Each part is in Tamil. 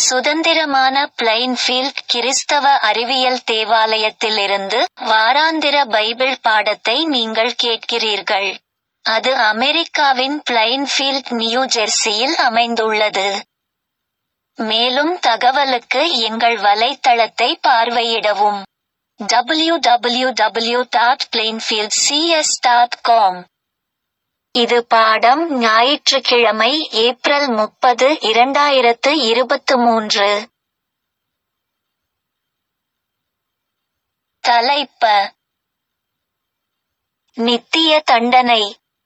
சுதந்திரமான பிளைன்ஃபீல்ட் கிறிஸ்தவ அறிவியல் தேவாலயத்திலிருந்து வாராந்திர பைபிள் பாடத்தை நீங்கள் கேட்கிறீர்கள். அது அமெரிக்காவின் பிளைன்ஃபீல்ட் நியூ ஜெர்சியில் அமைந்துள்ளது. மேலும் தகவலுக்கு எங்கள் வலைத்தளத்தை பார்வையிடவும். www.plainfieldcs.com இது பாடம் ஞாயிற்றுக்கிழமை ஏப்ரல் முப்பது இரண்டாயிரத்து இருபத்து மூன்று. தலைப்ப நித்திய தண்டனை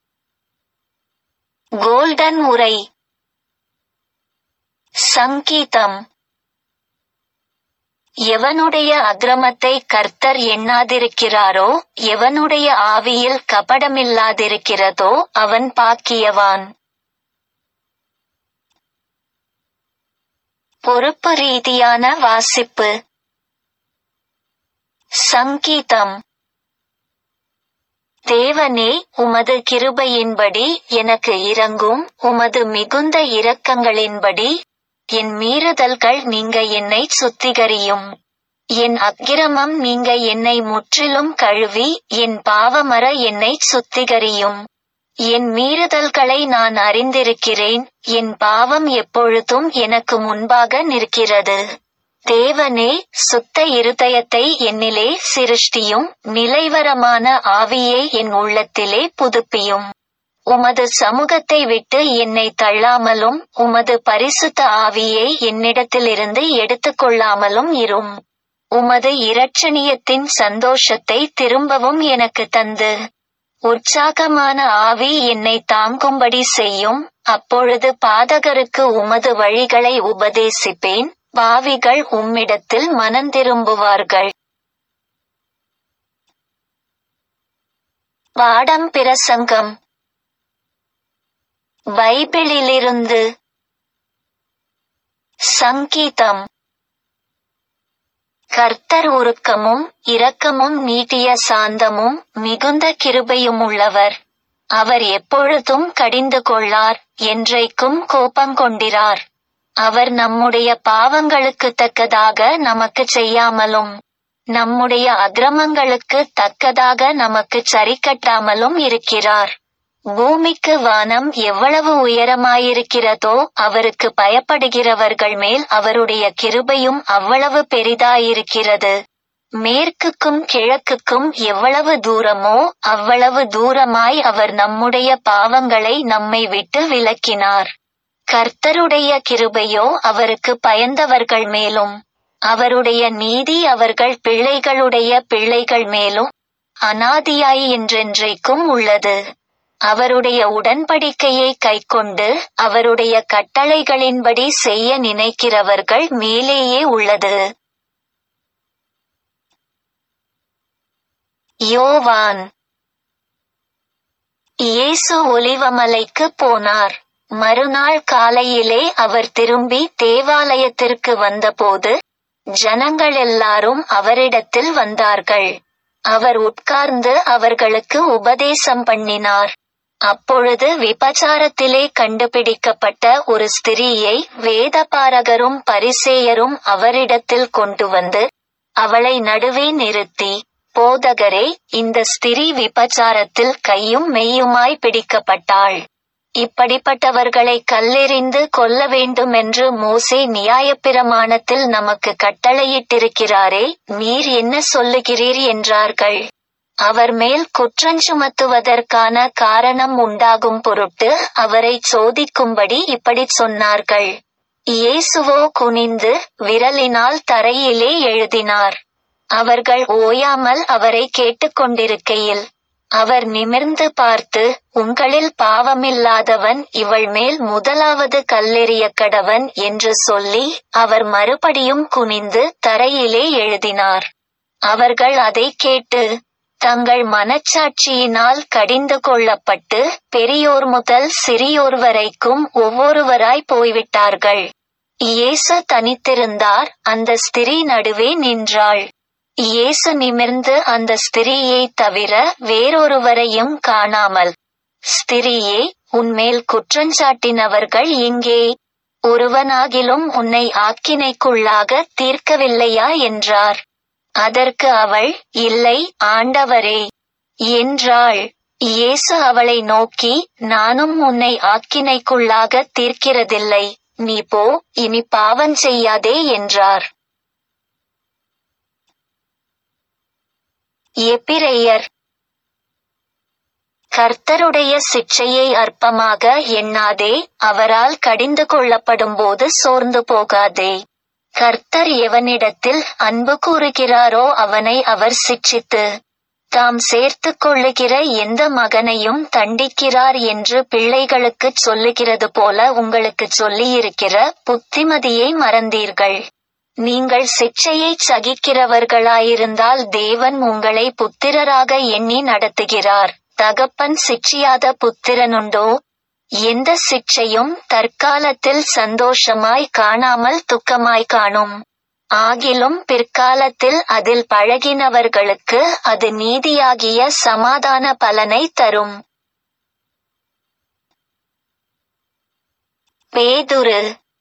கோல்டன் உரை சங்கீதம் எவனுடைய அக்கிரமத்தை கர்த்தர் எண்ணாதிருக்கிறாரோ எவனுடைய ஆவியில் கபடமில்லாதிருக்கிறதோ அவன் பாக்கியவான் பொறுப்பு ரீதியான வாசிப்பு சங்கீதம் தேவனே உமது கிருபையின்படி எனக்கு இரங்கும் உமது மிகுந்த இரக்கங்களின்படி என் மீறுதல்கள் நீங்க என்னை சுத்திகரியும் என் அக்கிரமம் நீங்க என்னை முற்றிலும் கழுவி என் பாவமர என்னை சுத்திகரியும் என் மீறுதல்களை நான் அறிந்திருக்கிறேன் என் பாவம் எப்பொழுதும் எனக்கு முன்பாக நிற்கிறது தேவனே சுத்த இருதயத்தை என்னிலே சிருஷ்டியும் நிலைவரமான ஆவியை என் உள்ளத்திலே புதுப்பியும் உமது சமூகத்தை விட்டு என்னை தள்ளாமலும் உமது பரிசுத்த ஆவியை என்னிடத்திலிருந்து எடுத்துக்கொள்ளாமலும் இரும் உமது இரட்சணியத்தின் சந்தோஷத்தை திரும்பவும் எனக்கு தந்து உற்சாகமான ஆவி என்னை தாங்கும்படி செய்யும் அப்பொழுது பாதகருக்கு உமது வழிகளை உபதேசிப்பேன் பாவிகள் உம்மிடத்தில் மனந்திரும்புவார்கள் பாடம் பிரசங்கம் பைபிளிலிருந்து சங்கீதம் கர்த்தர் உருக்கமும் இரக்கமும் நீட்டிய சாந்தமும் மிகுந்த கிருபையுமுள்ளவர் அவர் எப்பொழுதும் கடிந்து கொள்ளார் என்றைக்கும் கோபங்கொண்டிரார் அவர் நம்முடைய பாவங்களுக்கு தக்கதாக நமக்கு செய்யாமலும் நம்முடைய அக்கிரமங்களுக்கு தக்கதாக நமக்கு சரிக்கட்டாமலும் இருக்கிறார் பூமிக்கு வானம் எவ்வளவு உயரமாயிருக்கிறதோ அவருக்கு பயப்படுகிறவர்கள் மேல் அவருடைய கிருபையும் அவ்வளவு பெரிதாயிருக்கிறது மேற்குக்கும் கிழக்குக்கும் எவ்வளவு தூரமோ அவ்வளவு தூரமாய் அவர் நம்முடைய பாவங்களை நம்மை விட்டு விலக்கினார் கர்த்தருடைய கிருபையோ அவருக்கு பயந்தவர்கள் மேலும் அவருடைய நீதி அவர்கள் பிள்ளைகளுடைய பிள்ளைகள் மேலும் அனாதியாய் என்றென்றைக்கும் உள்ளது அவருடைய உடன்படிக்கையை கைக்கொண்டு அவருடைய கட்டளைகளின்படி செய்ய நினைக்கிறவர்கள் மேலேயே உள்ளது யோவான் இயேசு ஒலிவமலைக்கு போனார் மறுநாள் காலையிலே அவர் திரும்பி தேவாலயத்திற்கு வந்தபோது ஜனங்கள் எல்லாரும் அவரிடத்தில் வந்தார்கள் அவர் உட்கார்ந்து அவர்களுக்கு உபதேசம் பண்ணினார் அப்பொழுது விபச்சாரத்திலே கண்டுபிடிக்கப்பட்ட ஒரு ஸ்திரீயை வேதபாரகரும் பரிசேயரும் அவரிடத்தில் கொண்டு வந்து அவளை நடுவே நிறுத்தி போதகரே இந்த ஸ்திரீ விபச்சாரத்தில் கையும் மெய்யுமாய் பிடிக்கப்பட்டாள் இப்படிப்பட்டவர்களை கல்லெறிந்து கொல்ல வேண்டுமென்று மோசே நியாயப்பிரமாணத்தில் நமக்கு கட்டளையிட்டிருக்கிறாரே நீர் என்ன சொல்லுகிறீர் என்றார்கள் அவர் மேல் குற்றஞ்சுமத்துவதற்கான காரணம் உண்டாகும் பொருட்டு அவரை சோதிக்கும்படி இப்படிச் சொன்னார்கள் இயேசுவோ குனிந்து விரலினால் தரையிலே எழுதினார் அவர்கள் ஓயாமல் அவரை கேட்டுக்கொண்டிருக்கையில் அவர் நிமிர்ந்து பார்த்து உங்களில் பாவமில்லாதவன் இவள் மேல் முதலாவது கல்லெறிய கடவன் என்று சொல்லி அவர் மறுபடியும் குனிந்து தரையிலே எழுதினார் அவர்கள் அதை கேட்டு தங்கள் மனச்சாட்சியினால் கடிந்து கொள்ளப்பட்டு பெரியோர் முதல் சிறியோர் வரைக்கும் ஒவ்வொருவராய் போய்விட்டார்கள் இயேசு தனித்திருந்தார் அந்த ஸ்திரீ நடுவே நின்றாள் இயேசு நிமிர்ந்து அந்த ஸ்திரீயை தவிர வேறொருவரையும் காணாமல் ஸ்திரீயே உன்மேல் குற்றஞ்சாட்டினவர்கள் எங்கே ஒருவனாகிலும் உன்னை ஆக்கினைக்குள்ளாக தீர்க்கவில்லையா என்றார் அதற்கு அவள் இல்லை ஆண்டவரே என்றாள் இயேசு அவளை நோக்கி நானும் உன்னை ஆக்கினைக்குள்ளாக தீர்க்கிறதில்லை நீ போ இனி பாவம் செய்யாதே என்றார் எபிரெயர் கர்த்தருடைய சிற்றையை அற்பமாக எண்ணாதே அவரால் கடிந்து கொள்ளப்படும்போது சோர்ந்து போகாதே கர்த்தர் எவனிடத்தில் அன்பு கூறுகிறாரோ அவனை அவர் சிட்சித்து தாம் சேர்த்துக் கொள்ளுகிற எந்த மகனையும் தண்டிக்கிறார் என்று பிள்ளைகளுக்குச் சொல்லுகிறது போல உங்களுக்குச் சொல்லியிருக்கிற புத்திமதியை மறந்தீர்கள் நீங்கள் சிற்றையைச் சகிக்கிறவர்களாயிருந்தால் தேவன் உங்களை புத்திரராக எண்ணி நடத்துகிறார் தகப்பன் சிற்றியாத புத்திரனுண்டோ எந்த சிற்றையும் தற்காலத்தில் சந்தோஷமாய் காணாமல் துக்கமாய் காணும் ஆகிலும் பிற்காலத்தில் அதில் பழகினவர்களுக்கு அது நீதியாகிய சமாதான பலனை தரும் பேதுரு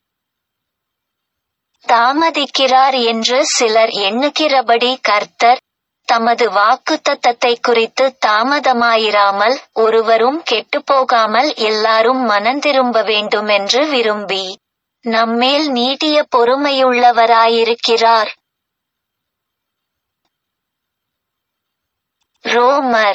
தாமதிக்கிறார் என்று சிலர் எண்ணுகிறபடி கர்த்தர் தமது வாக்குத்தத்தத்தை குறித்து தாமதமாயிராமல் ஒருவரும் கெட்டுப்போகாமல் எல்லாரும் மனந்திரும்ப வேண்டுமென்று விரும்பி நம்மேல் நீடிய பொறுமையுள்ளவராயிருக்கிறார் ரோமர்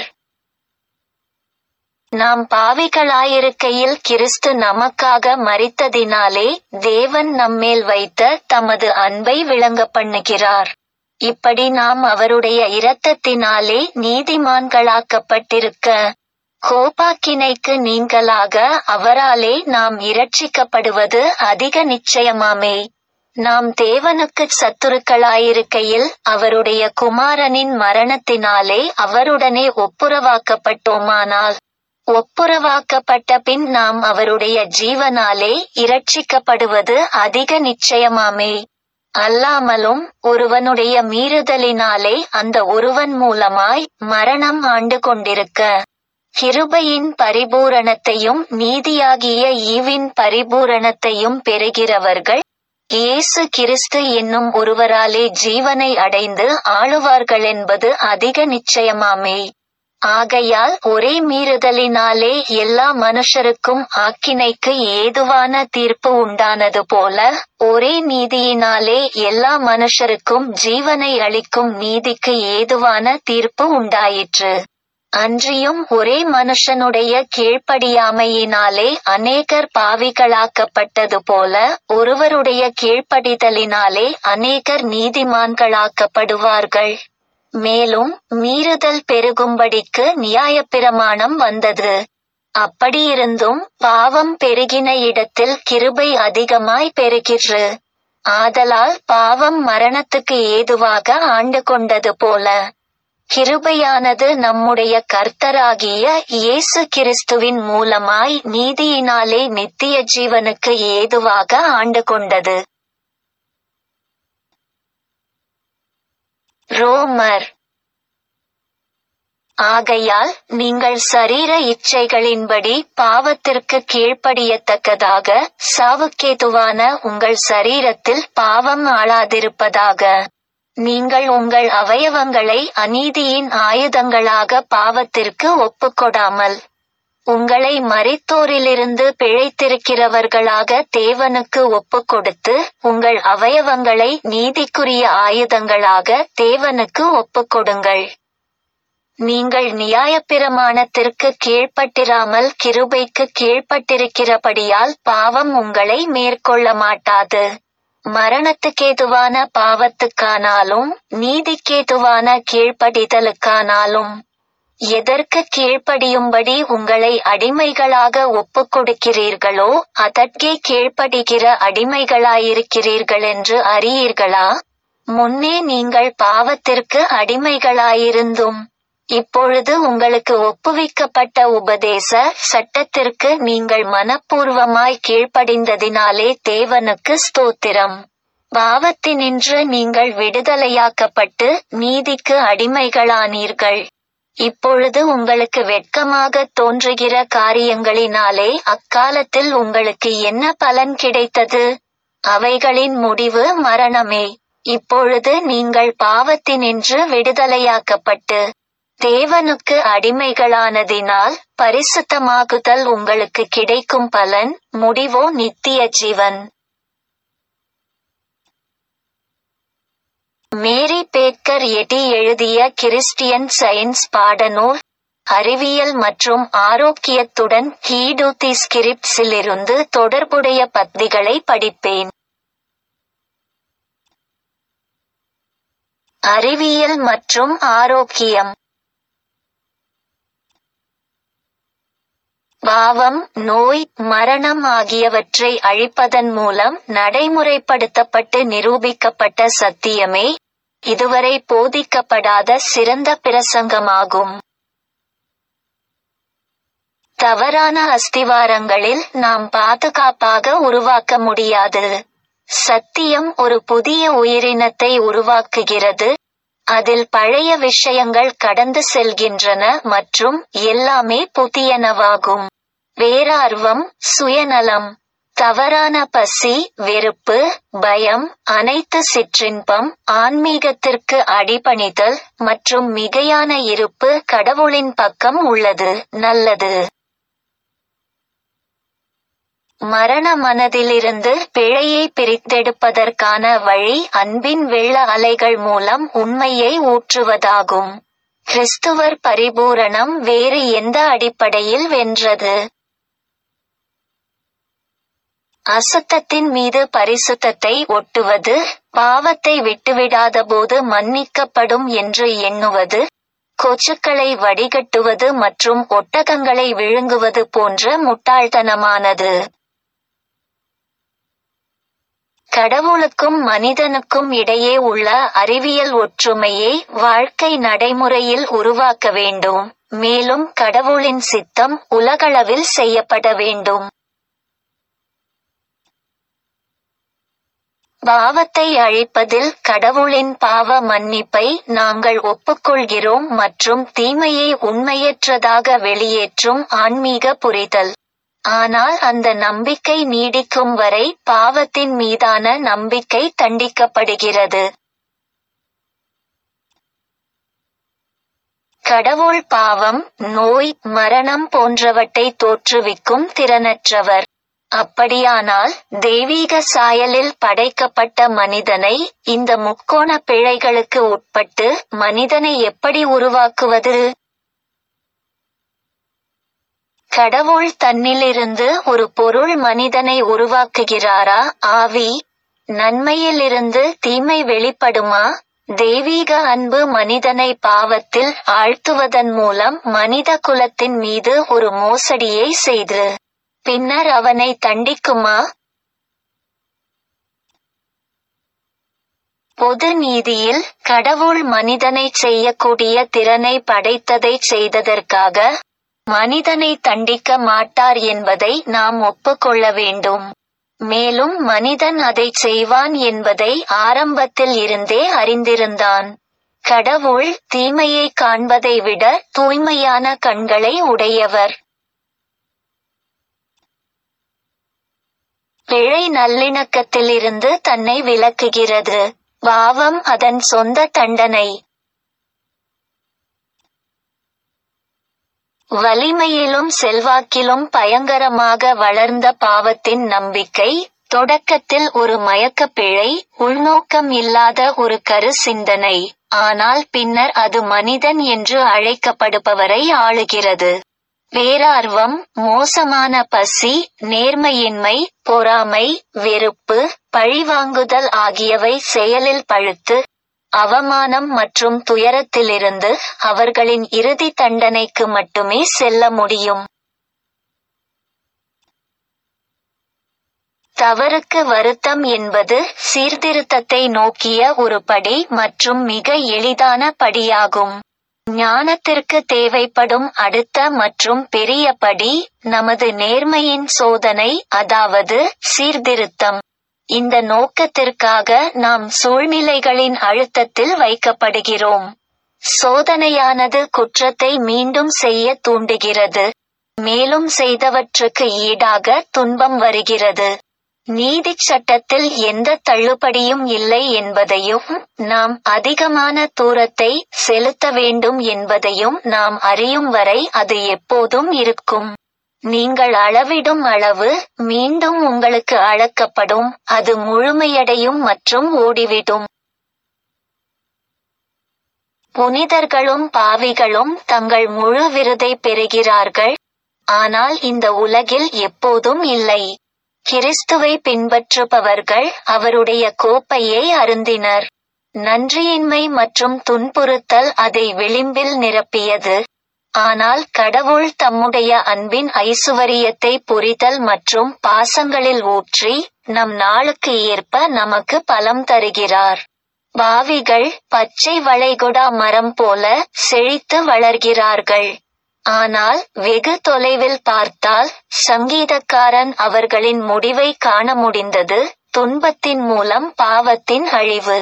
நாம் பாவிகளாயிருக்கையில் கிறிஸ்து நமக்காக மரித்ததினாலே தேவன் நம்மேல் வைத்த தமது அன்பை விளங்க பண்ணுகிறார் இப்படி நாம் அவருடைய இரத்தத்தினாலே நீதிமான்களாக்கப்பட்டிருக்க கோபாக்கினைக்கு நீங்களாக அவராலே நாம் இரட்சிக்கப்படுவது அதிக நிச்சயமாமே நாம் தேவனுக்கு சத்துருக்களாயிருக்கையில் அவருடைய குமாரனின் மரணத்தினாலே அவருடனே ஒப்புரவாக்கப்பட்டோமானால் ஒப்புரவாக்கப்பட்ட பின் நாம் அவருடைய ஜீவனாலே இரட்சிக்கப்படுவது அதிக நிச்சயமாமே அல்லாமலும் ஒருவனுடைய மீறுதலினாலே அந்த ஒருவன் மூலமாய் மரணம் ஆண்டு கொண்டிருக்க கிருபையின் பரிபூரணத்தையும் நீதியாகிய ஈவின் பரிபூரணத்தையும் பெறுகிறவர்கள் இயேசு கிறிஸ்து என்னும் ஒருவராலே ஜீவனை அடைந்து ஆளுவார்கள் என்பது அதிக நிச்சயமாமே ஆகையால் ஒரே மீறுதலினாலே எல்லா மனுஷருக்கும் ஆக்கினைக்கு ஏதுவான தீர்ப்பு உண்டானது போல ஒரே நீதியினாலே எல்லா மனுஷருக்கும் ஜீவனை அளிக்கும் நீதிக்கு ஏதுவான தீர்ப்பு உண்டாயிற்று அன்றியும் ஒரே மனுஷனுடைய கீழ்ப்படியாமையினாலே அநேகர் பாவிகளாக்கப்பட்டது போல ஒருவருடைய கீழ்ப்படிதலினாலே அநேகர் நீதிமான்களாக்கப்படுவார்கள் மேலும் மீறுதல் பெருகும்படிக்கு நியாயப்பிரமாணம் வந்தது அப்படியிருந்தும் பாவம் பெருகின இடத்தில் கிருபை அதிகமாய் பெருகிற்று ஆதலால் பாவம் மரணத்துக்கு ஏதுவாக ஆண்டு கொண்டது போல கிருபையானது நம்முடைய கர்த்தராகிய இயேசு கிறிஸ்துவின் மூலமாய் நீதியினாலே நித்திய ஜீவனுக்கு ஏதுவாக ஆண்டு கொண்டது ரோமர் ஆகையால் நீங்கள் சரீர இச்சைகளின்படி பாவத்திற்கு கீழ்ப்படியத்தக்கதாக சாவுக்கேதுவான உங்கள் சரீரத்தில் பாவம் ஆளாதிருப்பதாக நீங்கள் உங்கள் அவயவங்களை அநீதியின் ஆயுதங்களாக பாவத்திற்கு ஒப்புக்கொடாமல் உங்களை மரித்தோரிலிருந்து பிழைத்திருக்கிறவர்களாக தேவனுக்கு ஒப்புக்கொடுத்து உங்கள் அவயவங்களை நீதிக்குரிய ஆயுதங்களாக தேவனுக்கு ஒப்புக்கொடுங்கள் நீங்கள் நியாயப்பிரமாணத்திற்கு கீழ்ப்பட்டிராமல் கிருபைக்கு கீழ்ப்பட்டிருக்கிறபடியால் பாவம் உங்களை மேற்கொள்ள மாட்டாது மரணத்துக்கேதுவான பாவத்துக்கானாலும் நீதிக்கேதுவான கீழ்ப்படிதலுக்கானாலும் எதற்கு கீழ்ப்படியும்படி உங்களை அடிமைகளாக ஒப்புக் கொடுக்கிறீர்களோ அதற்கே கீழ்ப்படுகிற அடிமைகளாயிருக்கிறீர்கள் என்று அறியீர்களா முன்னே நீங்கள் பாவத்திற்கு அடிமைகளாயிருந்தும் இப்பொழுது உங்களுக்கு ஒப்புவிக்கப்பட்ட உபதேச சட்டத்திற்கு நீங்கள் மனப்பூர்வமாய் கீழ்ப்படிந்ததினாலே தேவனுக்கு ஸ்தோத்திரம் பாவத்தினின்று நீங்கள் விடுதலையாக்கப்பட்டு நீதிக்கு அடிமைகளானீர்கள் இப்பொழுது உங்களுக்கு வெட்கமாக தோன்றுகிற காரியங்களினாலே அக்காலத்தில் உங்களுக்கு என்ன பலன் கிடைத்தது அவைகளின் முடிவு மரணமே இப்பொழுது நீங்கள் பாவத்தினின்று விடுதலையாக்கப்பட்டு தேவனுக்கு அடிமைகளானதினால் பரிசுத்தமாகுதல் உங்களுக்கு கிடைக்கும் பலன் முடிவோ நித்திய ஜீவன் மேரி பேக்கர் எட்டி எழுதிய கிறிஸ்டியன் சயின்ஸ் பாடநூல் அறிவியல் மற்றும் ஆரோக்கியத்துடன் ஹீடூத்தி ஸ்கிரிப்ட்ஸிலிருந்து தொடர்புடைய பத்திகளை படிப்பேன் அறிவியல் மற்றும் ஆரோக்கியம் பாவம் நோய் மரணம் ஆகியவற்றை அழிப்பதன் மூலம் நடைமுறைப்படுத்தப்பட்டு நிரூபிக்கப்பட்ட சத்தியமே இதுவரை போதிக்கப்படாத சிறந்த பிரசங்கமாகும் தவறான அஸ்திவாரங்களில் நாம் பாதுகாப்பாக உருவாக்க முடியாது சத்தியம் ஒரு புதிய உயிரினத்தை உருவாக்குகிறது அதில் பழைய விஷயங்கள் கடந்து செல்கின்றன மற்றும் எல்லாமே புதியனவாகும் வேறார்வம் சுயநலம் தவறான பசி வெறுப்பு பயம் அனைத்து சிற்றின்பம் ஆன்மீகத்திற்கு அடிபணிதல் மற்றும் மிகையான இருப்பு கடவுளின் பக்கம் உள்ளது நல்லது மரண மனதிலிருந்து பிழையை பிரித்தெடுப்பதற்கான வழி அன்பின் வெள்ள அலைகள் மூலம் உண்மையை ஊற்றுவதாகும் கிறிஸ்துவர் பரிபூரணம் வேறு எந்த அடிப்படையில் வென்றது அசுத்தத்தின் மீது பரிசுத்தத்தை ஒட்டுவது பாவத்தை விட்டுவிடாத போது மன்னிக்கப்படும் என்று எண்ணுவது கொச்சுக்களை வடிகட்டுவது மற்றும் ஒட்டகங்களை விழுங்குவது போன்ற முட்டாள்தனமானது கடவுளுக்கும் மனிதனுக்கும் இடையே உள்ள அறிவியல் ஒற்றுமையை வாழ்க்கை நடைமுறையில் உருவாக்க வேண்டும் மேலும் கடவுளின் சித்தம் உலகளவில் செய்யப்பட வேண்டும் பாவத்தை அழிப்பதில் கடவுளின் பாவ மன்னிப்பை நாங்கள் ஒப்புக்கொள்கிறோம் மற்றும் தீமையை உண்மையற்றதாக வெளியேற்றும் ஆன்மீக புரிதல் ஆனால் அந்த நம்பிக்கை நீடிக்கும் வரை பாவத்தின் மீதான நம்பிக்கை தண்டிக்கப்படுகிறது கடவுள் பாவம் நோய் மரணம் போன்றவற்றை தோற்றுவிக்கும் திறனற்றவர் அப்படியானால் தெய்வீக சாயலில் படைக்கப்பட்ட மனிதனை இந்த முக்கோண பிழைகளுக்கு உட்பட்டு மனிதனை எப்படி உருவாக்குவது கடவுள் தன்னிலிருந்து ஒரு பொருள் மனிதனை உருவாக்குகிறாரா ஆவி நன்மையிலிருந்து தீமை வெளிப்படுமா தெய்வீக அன்பு மனிதனை பாவத்தில் ஆழ்த்துவதன் மூலம் மனித குலத்தின் மீது ஒரு மோசடியை செய்து பின்னர் அவனை தண்டிக்குமா பொது நீதியில் கடவுள் மனிதனை செய்யக்கூடிய திறனை படைத்ததை செய்ததற்காக மனிதனை தண்டிக்க மாட்டார் என்பதை நாம் ஒப்புக்கொள்ள வேண்டும் மேலும் மனிதன் அதை செய்வான் என்பதை ஆரம்பத்தில் இருந்தே அறிந்திருந்தான் கடவுள் தீமையை காண்பதை விட தூய்மையான கண்களை உடையவர் பிழை நல்லிணக்கத்திலிருந்து தன்னை விலக்குகிறது பாவம் அதன் சொந்த தண்டனை வலிமையிலும் செல்வாக்கிலும் பயங்கரமாக வளர்ந்த பாவத்தின் நம்பிக்கை தொடக்கத்தில் ஒரு மயக்க பிழை உள்நோக்கம் இல்லாத ஒரு கரு சிந்தனை ஆனால் பின்னர் அது மனிதன் என்று அழைக்கப்படுபவரை ஆளுகிறது பேரார்வம் மோசமான பசி நேர்மையின்மை பொறாமை வெறுப்பு பழிவாங்குதல் ஆகியவை செயலில் பழுத்து அவமானம் மற்றும் துயரத்திலிருந்து அவர்களின் இறுதி தண்டனைக்கு மட்டுமே செல்ல முடியும் தவறுக்கு வருத்தம் என்பது சீர்திருத்தத்தை நோக்கிய ஒரு படி மற்றும் மிக எளிதான படியாகும் ஞானத்திற்கு தேவைப்படும் அடுத்த மற்றும் பெரிய படி நமது நேர்மையின் சோதனை அதாவது சீர்திருத்தம் இந்த நோக்கத்திற்காக நாம் சூழ்நிலைகளின் அழுத்தத்தில் வைக்கப்படுகிறோம் சோதனையானது குற்றத்தை மீண்டும் செய்ய தூண்டுகிறது மேலும் செய்தவற்றுக்கு ஈடாக துன்பம் வருகிறது நீதிச் சட்டத்தில் எந்த தள்ளுபடியும் இல்லை என்பதையும் நாம் அதிகமான தூரத்தை செலுத்த வேண்டும் என்பதையும் நாம் அறியும் வரை அது எப்போதும் இருக்கும் நீங்கள் அளவிடும் அளவு மீண்டும் உங்களுக்கு அளக்கப்படும் அது முழுமையடையும் மற்றும் ஓடிவிடும் புனிதர்களும் பாவிகளும் தங்கள் முழு விருதை பெறுகிறார்கள் ஆனால் இந்த உலகில் எப்போதும் இல்லை கிறிஸ்துவை பின்பற்றுபவர்கள் அவருடைய கோப்பையை அருந்தினர் நன்றியின்மை மற்றும் துன்புறுத்தல் அதை விளிம்பில் நிரப்பியது ஆனால் கடவுள் தம்முடைய அன்பின் ஐசுவரியத்தை புரிதல் மற்றும் பாசங்களில் ஊற்றி நம் நாளுக்கு ஏற்ப நமக்கு பலம் தருகிறார் பாவிகள் பச்சை வளைகுடா மரம் போல செழித்து வளர்கிறார்கள் ஆனால் வெகு தொலைவில் பார்த்தால் சங்கீதக்காரன் அவர்களின் முடிவை காண முடிந்தது துன்பத்தின் மூலம் பாவத்தின் அழிவு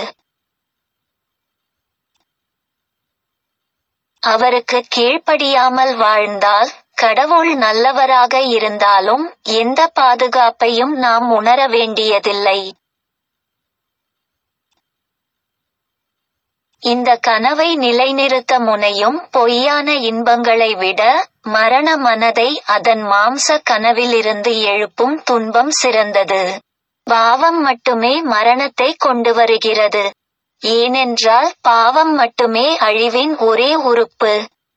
அவருக்கு கீழ்ப்படியாமல் வாழ்ந்தால் கடவுள் நல்லவராக இருந்தாலும் எந்த பாதுகாப்பையும் நாம் உணர வேண்டியதில்லை இந்த கனவை நிலைநிறுத்த முனையும் பொய்யான இன்பங்களை விட மரண மனதை அதன் மாம்ச கனவிலிருந்து எழுப்பும் துன்பம் சிறந்தது பாவம் மட்டுமே மரணத்தை கொண்டு வருகிறது ஏனென்றால் பாவம் மட்டுமே அழிவின் ஒரே உறுப்பு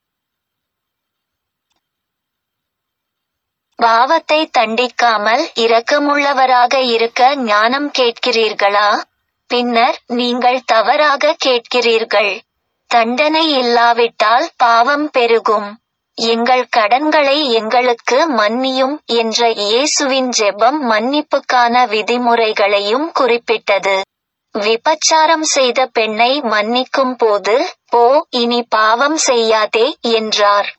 பாவத்தை தண்டிக்காமல் இரக்கமுள்ளவராக இருக்க ஞானம் கேட்கிறீர்களா பின்னர் நீங்கள் தவறாக கேட்கிறீர்கள் தண்டனை இல்லாவிட்டால் பாவம் பெருகும் எங்கள் கடன்களை எங்களுக்கு மன்னியும் என்ற இயேசுவின் ஜெபம் மன்னிப்புக்கான விதிமுறைகளையும் குறிப்பிட்டது விபச்சாரம் செய்த பெண்ணை மன்னிக்கும் போது போ இனி பாவம் செய்யாதே என்றார்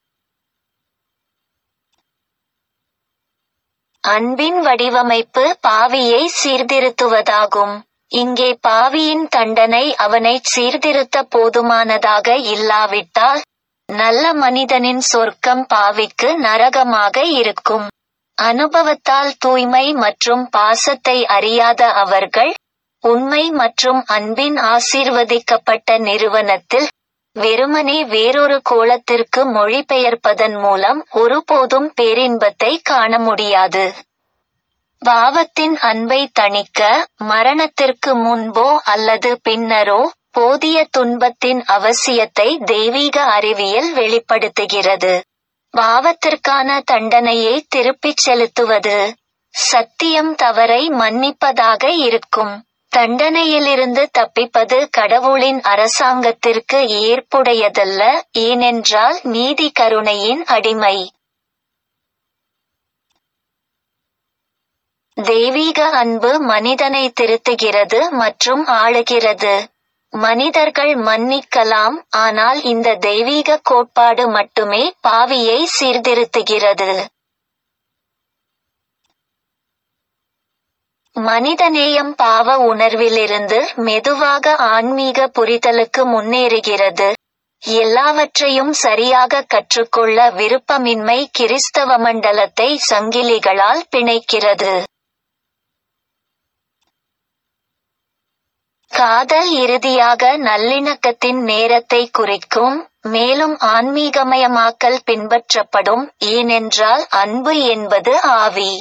அன்பின் வடிவமைப்பு பாவியை சீர்திருத்துவதாகும் இங்கே பாவியின் தண்டனை அவனை சீர்திருத்த போதுமானதாக இல்லாவிட்டால் நல்ல மனிதனின் சொர்க்கம் பாவிக்கு நரகமாக இருக்கும் அனுபவத்தால் தூய்மை மற்றும் பாசத்தை அறியாத அவர்கள் உண்மை மற்றும் அன்பின் ஆசீர்வதிக்கப்பட்ட நிறுவனத்தில் வெறுமனே வேறொரு கோலத்திற்கு மொழிபெயர்ப்பதன் மூலம் ஒருபோதும் பேரின்பத்தை காண முடியாது பாவத்தின் அன்பை தணிக்க மரணத்திற்கு முன்போ அல்லது பின்னரோ போதிய துன்பத்தின் அவசியத்தை தெய்வீக அறிவியல் வெளிப்படுத்துகிறது பாவத்திற்கான தண்டனையை திருப்பிச் செலுத்துவது சத்தியம் தவறை மன்னிப்பதாக இருக்கும் தண்டனையிலிருந்து தப்பிப்பது கடவுளின் அரசாங்கத்திற்கு ஏற்புடையதல்ல ஏனென்றால் நீதி கருணையின் அடிமை தெய்வீக அன்பு மனிதனை திருத்துகிறது மற்றும் ஆளுகிறது மனிதர்கள் மன்னிக்கலாம் ஆனால் இந்த தெய்வீக கோட்பாடு மட்டுமே பாவியை சீர்திருத்துகிறது மனிதநேயம் பாவ உணர்விலிருந்து மெதுவாக ஆன்மீக புரிதலுக்கு முன்னேறுகிறது எல்லாவற்றையும் சரியாக கற்றுக்கொள்ள விருப்பமின்மை கிறிஸ்தவ மண்டலத்தை சங்கிலிகளால் பிணைக்கிறது காதல் இறுதியாக நல்லிணக்கத்தின் நேரத்தை குறிக்கும் மேலும் ஆன்மீகமயமாக்கல் பின்பற்றப்படும் ஏனென்றால் அன்பு என்பது ஆவி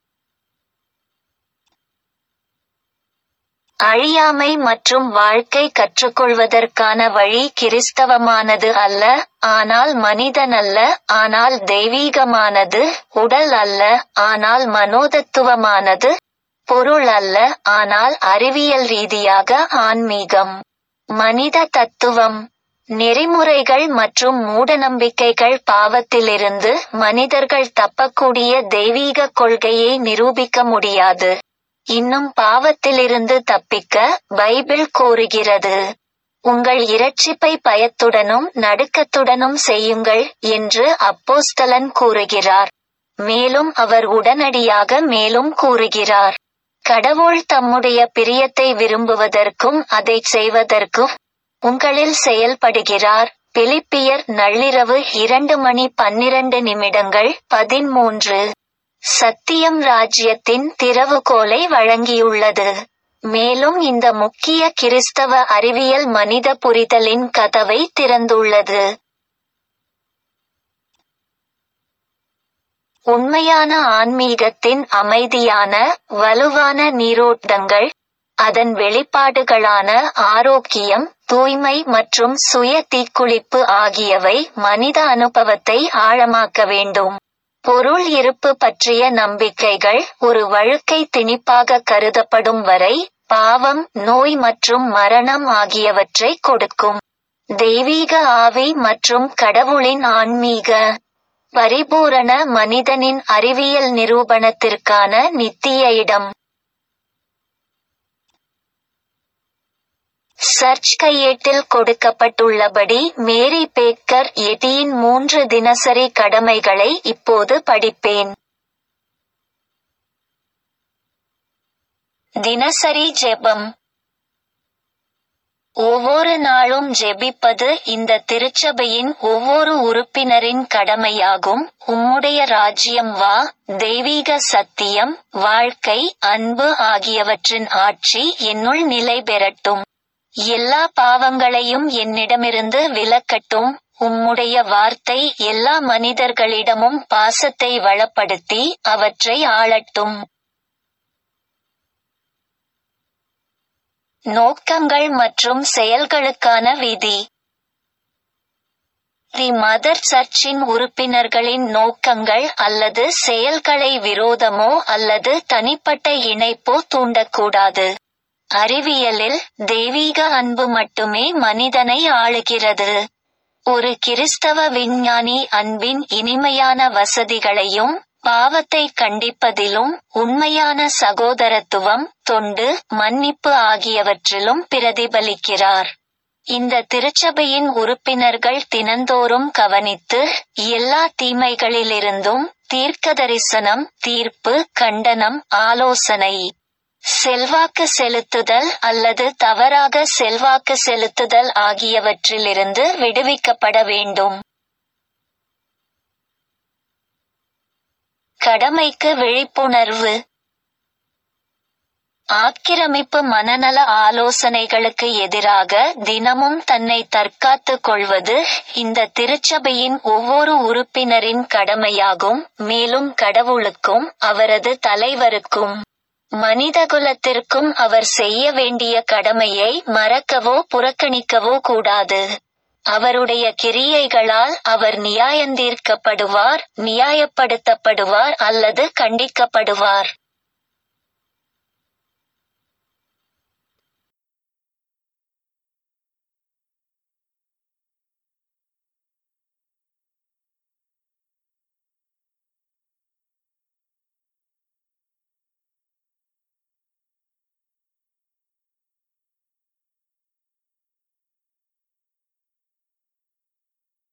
அழியாமை மற்றும் வாழ்க்கை கற்றுக்கொள்வதற்கான வழி கிறிஸ்தவமானது அல்ல ஆனால் மனிதனல்ல ஆனால் தெய்வீகமானது உடல் அல்ல ஆனால் மனோதத்துவமானது பொருள் அல்ல ஆனால் அறிவியல் ரீதியாக ஆன்மீகம் மனித தத்துவம் நெறிமுறைகள் மற்றும் மூடநம்பிக்கைகள் பாவத்திலிருந்து மனிதர்கள் தப்பக்கூடிய தெய்வீக கொள்கையை நிரூபிக்க முடியாது இன்னும் பாவத்திலிருந்து தப்பிக்க பைபிள் கோருகிறது உங்கள் இரட்சிப்பை பயத்துடனும் நடுக்கத்துடனும் செய்யுங்கள் என்று அப்போஸ்தலன் கூறுகிறார் மேலும் அவர் உடனடியாக மேலும் கூறுகிறார் கடவுள் தம்முடைய பிரியத்தை விரும்புவதற்கும் அதைச் செய்வதற்கும் உங்களில் செயல்படுகிறார் பிலிப்பியர் நள்ளிரவு இரண்டு மணி பன்னிரண்டு நிமிடங்கள் பதிமூன்று சத்தியம் ராஜ்யத்தின் திறவுகோலை வழங்கியுள்ளது மேலும் இந்த முக்கிய கிறிஸ்தவ அறிவியல் மனித புரிதலின் கதவை திறந்துள்ளது உண்மையான ஆன்மீகத்தின் அமைதியான வலுவான நீரோட்டங்கள் அதன் வெளிப்பாடுகளான ஆரோக்கியம் தூய்மை மற்றும் சுய தீக்குளிப்பு ஆகியவை மனித அனுபவத்தை ஆழமாக்க வேண்டும் பொருள் இருப்பு பற்றிய நம்பிக்கைகள் ஒரு வழுக்கை திணிப்பாக கருதப்படும் வரை பாவம் நோய் மற்றும் மரணம் ஆகியவற்றை கொடுக்கும் தெய்வீக ஆவி மற்றும் கடவுளின் ஆன்மீக பரிபூரண மனிதனின் அறிவியல் நிரூபணத்திற்கான நித்திய இடம் சர்ச் கையேட்டில் கொடுக்கப்பட்டுள்ளபடி மேரி பேக்கர் எட்டியின் மூன்று தினசரி கடமைகளை இப்போது படிப்பேன் தினசரி ஜெபம் ஒவ்வொரு நாளும் ஜெபிப்பது இந்த திருச்சபையின் ஒவ்வொரு உறுப்பினரின் கடமையாகும் உம்முடைய ராஜ்யம் வா தெய்வீக சத்தியம் வாழ்க்கை அன்பு ஆகியவற்றின் ஆட்சி என்னுள் நிலை பெறட்டும் எல்லா பாவங்களையும் என்னிடமிருந்து விலக்கட்டும் உம்முடைய வார்த்தை எல்லா மனிதர்களிடமும் பாசத்தை வளப்படுத்தி அவற்றை ஆளட்டும் நோக்கங்கள் மற்றும் செயல்களுக்கான விதி தி மதர் சர்ச்சின் உறுப்பினர்களின் நோக்கங்கள் அல்லது செயல்களை விரோதமோ அல்லது தனிப்பட்ட இணைப்போ தூண்டக்கூடாது அறிவியலில் தெய்வீக அன்பு மட்டுமே மனிதனை ஆளுகிறது ஒரு கிறிஸ்தவ விஞ்ஞானி அன்பின் இனிமையான வசதிகளையும் பாவத்தை கண்டிப்பதிலும் உண்மையான சகோதரத்துவம் தொண்டு மன்னிப்பு ஆகியவற்றிலும் பிரதிபலிக்கிறார் இந்த திருச்சபையின் உறுப்பினர்கள் தினந்தோறும் கவனித்து எல்லா தீமைகளிலிருந்தும் தீர்க்கதரிசனம் தீர்ப்பு கண்டனம் ஆலோசனை செல்வாக்கு செலுத்துதல் அல்லது தவறாக செல்வாக்கு செலுத்துதல் ஆகியவற்றிலிருந்து விடுவிக்கப்பட வேண்டும் கடமைக்கு விழிப்புணர்வு ஆக்கிரமிப்பு மனநல ஆலோசனைகளுக்கு எதிராக தினமும் தன்னை தற்காத்துக் கொள்வது இந்த திருச்சபையின் ஒவ்வொரு உறுப்பினரின் கடமையாகும் மேலும் கடவுளுக்கும் அவரது தலைவருக்கும் மனிதகுலத்திற்கும் அவர் செய்ய வேண்டிய கடமையை மறக்கவோ புறக்கணிக்கவோ கூடாது அவருடைய கிரியைகளால் அவர் நியாயந்தீர்க்கப்படுவார் நியாயப்படுத்தப்படுவார் அல்லது கண்டிக்கப்படுவார்